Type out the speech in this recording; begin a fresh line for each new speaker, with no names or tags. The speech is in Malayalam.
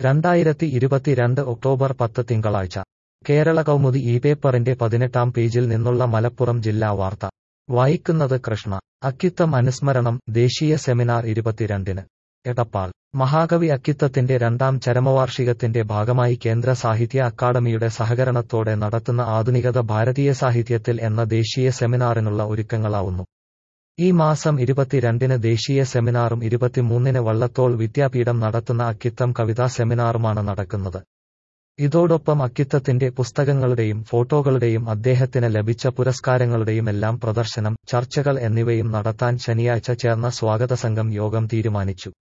രണ്ടായിരത്തി ഇരുപത്തിരണ്ട് ഒക്ടോബർ പത്ത് തിങ്കളാഴ്ച കേരള കൗമുദി ഈ പേപ്പറിന്റെ പതിനെട്ടാം പേജിൽ നിന്നുള്ള മലപ്പുറം ജില്ലാ വാർത്ത വായിക്കുന്നത് കൃഷ്ണ അക്കിത്തം അനുസ്മരണം ദേശീയ സെമിനാർ ഇരുപത്തിരണ്ടിന് എടപ്പാൾ മഹാകവി അക്കിത്തത്തിന്റെ രണ്ടാം ചരമവാർഷികത്തിന്റെ ഭാഗമായി കേന്ദ്ര സാഹിത്യ അക്കാദമിയുടെ സഹകരണത്തോടെ നടത്തുന്ന ആധുനികത ഭാരതീയ സാഹിത്യത്തിൽ എന്ന ദേശീയ സെമിനാറിനുള്ള ഒരുക്കങ്ങളാവുന്നു ഈ മാസം ഇരുപത്തിരണ്ടിന് ദേശീയ സെമിനാറും ഇരുപത്തിമൂന്നിന് വള്ളത്തോൾ വിദ്യാപീഠം നടത്തുന്ന അക്കിത്തം കവിതാ സെമിനാറുമാണ് നടക്കുന്നത് ഇതോടൊപ്പം അക്കിത്തത്തിന്റെ പുസ്തകങ്ങളുടെയും ഫോട്ടോകളുടെയും അദ്ദേഹത്തിന് ലഭിച്ച പുരസ്കാരങ്ങളുടെയുമെല്ലാം പ്രദർശനം ചർച്ചകൾ എന്നിവയും നടത്താൻ ശനിയാഴ്ച ചേർന്ന സ്വാഗത സംഘം യോഗം തീരുമാനിച്ചു